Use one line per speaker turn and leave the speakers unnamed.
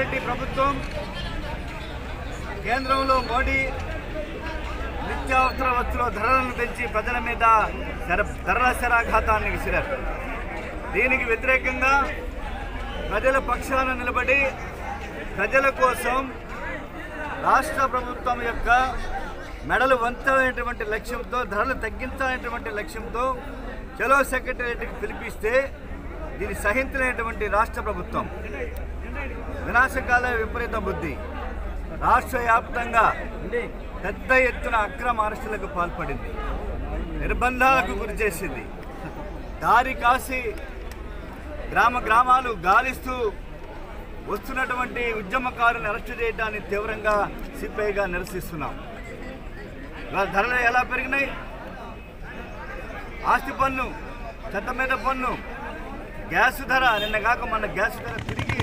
రెడ్డి ప్రభుత్వం కేంద్రంలో మోడీ నిత్యావసర వస్తువుల ధరలను పెంచి ప్రజల మీద శర- ధరల శరాఘాతాన్ని విసిరారు దీనికి వ్యతిరేకంగా ప్రజల పక్షాన నిలబడి ప్రజల కోసం రాష్ట్ర ప్రభుత్వం యొక్క మెడలు వంచాలనేటువంటి లక్ష్యంతో ధరలు తగ్గించాలనేటువంటి లక్ష్యంతో చలో సెక్రటేరియట్కి పిలిపిస్తే దీన్ని సహించలేనటువంటి రాష్ట్ర ప్రభుత్వం వినాశకాల విపరీత బుద్ధి రాష్ట్ర వ్యాప్తంగా పెద్ద ఎత్తున అక్రమ అరెస్టులకు పాల్పడింది నిర్బంధాలకు గురి చేసింది దారి కాసి గ్రామ గ్రామాలు గాలిస్తూ వస్తున్నటువంటి ఉద్యమకారులను అరెస్టు చేయడాన్ని తీవ్రంగా సిపిఐగా నిరసిస్తున్నాం ఇవాళ ధరలు ఎలా పెరిగినాయి ఆస్తి పన్ను చెత్త మీద పన్ను గ్యాస్ ధర నిన్న కాక మన గ్యాస్ ధర తిరిగి